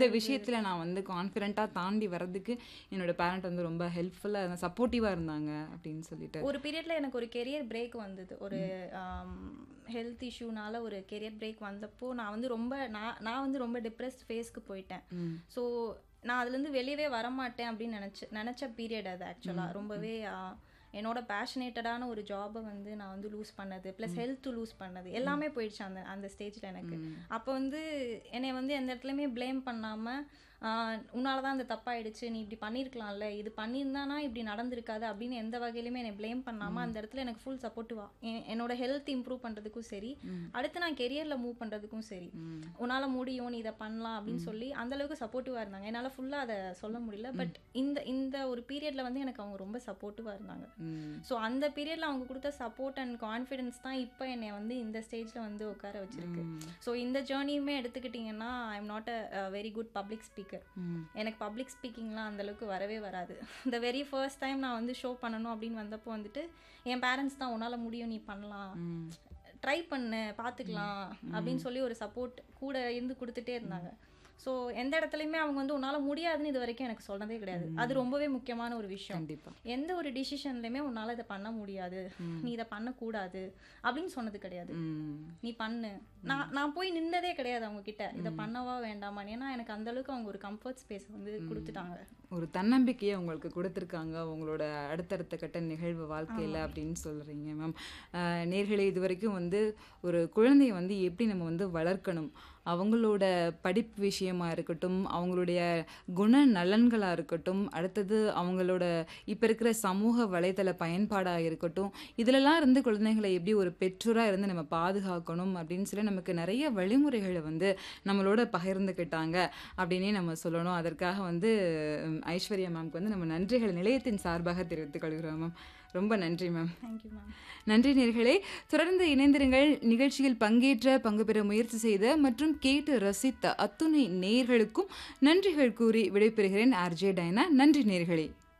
இந்த விஷயத்துல நான் வந்து கான்ஃபிடென்ட்டா தாண்டி வர்றதுக்கு என்னோட பேரண்ட் வந்து ரொம்ப ஹெல்ப்ஃபுல்லா சப்போர்ட்டிவா இருந்தாங்க அப்படின்னு சொல்லிட்டு ஒரு பீரியட்ல எனக்கு ஒரு கெரியர் பிரேக் வந்தது ஒரு ஹெல்த் இஷ்யூனால ஒரு கெரியர் பிரேக் வந்தப்போ நான் வந்து ரொம்ப நான் நான் வந்து ரொம்ப டிப்ரெஸ்ட் ஃபேஸ்க்கு போயிட்டேன் ம். ஸோ நான் அதுலேருந்து வெளியவே வரமாட்டேன் அப்படின்னு நினச்சி நினச்ச பீரியட் அது ஆக்சுவலாக ரொம்பவே ஆ, என்னோட பேஷனேட்டடான ஒரு ஜாபை வந்து நான் வந்து லூஸ் பண்ணது ப்ளஸ் ஹெல்த் லூஸ் பண்ணது எல்லாமே போயிடுச்சு அந்த அந்த ஸ்டேஜில் எனக்கு அப்போ வந்து என்னை வந்து எந்த இடத்துலையுமே ப்ளேம் பண்ணாமல் உன்னால தான் அந்த தப்பாயிடுச்சு நீ இப்படி பண்ணியிருக்கலாம்ல இது பண்ணியிருந்தானா இப்படி நடந்திருக்காது அப்படின்னு எந்த வகையிலுமே என்னை ப்ளேம் பண்ணாமல் அந்த இடத்துல எனக்கு ஃபுல் சப்போர்ட்டிவா என்னோட ஹெல்த் இம்ப்ரூவ் பண்ணுறதுக்கும் சரி அடுத்து நான் கெரியரில் மூவ் பண்ணுறதுக்கும் சரி உன்னால் முடியும் நீ இதை பண்ணலாம் அப்படின்னு சொல்லி அந்த அளவுக்கு சப்போர்ட்டிவாக இருந்தாங்க என்னால் ஃபுல்லாக அதை சொல்ல முடியல பட் இந்த இந்த ஒரு பீரியடில் வந்து எனக்கு அவங்க ரொம்ப சப்போர்ட்டிவாக இருந்தாங்க ம். ஸோ அந்த பீரியடில் அவங்க கொடுத்த சப்போர்ட் அண்ட் கான்ஃபிடென்ஸ் தான் இப்போ என்னை வந்து இந்த ஸ்டேஜில் வந்து உட்கார வச்சிருக்கு ஸோ இந்த ஜேர்னியுமே எடுத்துக்கிட்டிங்கன்னா I am not a very good public speaker hmm. எனக்கு பப்ளிக் ஸ்பீக்கிங்லாம் அந்த அளவுக்கு வரவே வராது இந்த வெரி ஃபர்ஸ்ட் டைம் நான் வந்து ஷோ பண்ணணும் அப்படின்னு வந்தப்போ வந்துட்டு என் பேரண்ட்ஸ் தான் உன்னால் முடியும் நீ பண்ணலாம் ம். ட்ரை பண்ணு பார்த்துக்கலாம் அப்படின்னு சொல்லி ஒரு சப்போர்ட் கூட இருந்து கொடுத்துட்டே இருந்தாங்க ஸோ எந்த இடத்துலையுமே அவங்க வந்து உன்னால் முடியாதுன்னு இது வரைக்கும் எனக்கு சொன்னதே கிடையாது அது ரொம்பவே முக்கியமான ஒரு விஷயம் கண்டிப்பா எந்த ஒரு டிசிஷன்லையுமே உன்னால் இதை பண்ண முடியாது நீ இதை பண்ணக்கூடாது அப்படின்னு சொன்னது கிடையாது ம். நீ பண்ணு நான் நான் போய் நின்னதே கிடையாது அவங்க கிட்ட இதை பண்ணவா வேண்டாமா ஏன்னா எனக்கு அந்த அளவுக்கு அவங்க ஒரு கம்ஃபர்ட் ஸ்பேஸ் வந்து கொடுத்துட்டாங்க ஒரு தன்னம்பிக்கையை உங்களுக்கு கொடுத்துருக்காங்க உங்களோட அடுத்தடுத்த கட்ட நிகழ்வு வாழ்க்கையில் அப்படின்னு சொல்கிறீங்க மேம் நேர்களே இது வரைக்கும் வந்து ஒரு குழந்தையை வந்து எப்படி நம்ம வந்து வளர்க்கணும் அவங்களோட படிப்பு விஷயமா இருக்கட்டும் அவங்களுடைய குண நலன்களாக இருக்கட்டும் அடுத்தது அவங்களோட இப்போ இருக்கிற சமூக வலைதள பயன்பாடாக இருக்கட்டும் இதிலெல்லாம் இருந்து குழந்தைகளை எப்படி ஒரு பெற்றோராக இருந்து நம்ம பாதுகாக்கணும் அப்படின்னு சொல்லி நமக்கு நிறைய வழிமுறைகளை வந்து நம்மளோட பகிர்ந்துக்கிட்டாங்க அப்படின்னே நம்ம சொல்லணும் அதற்காக வந்து உம், ஐஸ்வர்யா மேம்க்கு வந்து நம்ம நன்றிகள் நிலையத்தின் சார்பாக தெரிவித்துக் கொள்கிறோம் மேம் ரொம்ப நன்றி மேம் தேங்க்யூ மேம் நன்றி நேர்களே தொடர்ந்து இணைந்திருங்கள் நிகழ்ச்சியில் பங்கேற்ற பங்கு பெற முயற்சி செய்த மற்றும் கேட்டு ரசித்த அத்துணை நேர்களுக்கும் நன்றிகள் கூறி விடைபெறுகிறேன் ஆர்ஜே டைனா நன்றி நேர்களே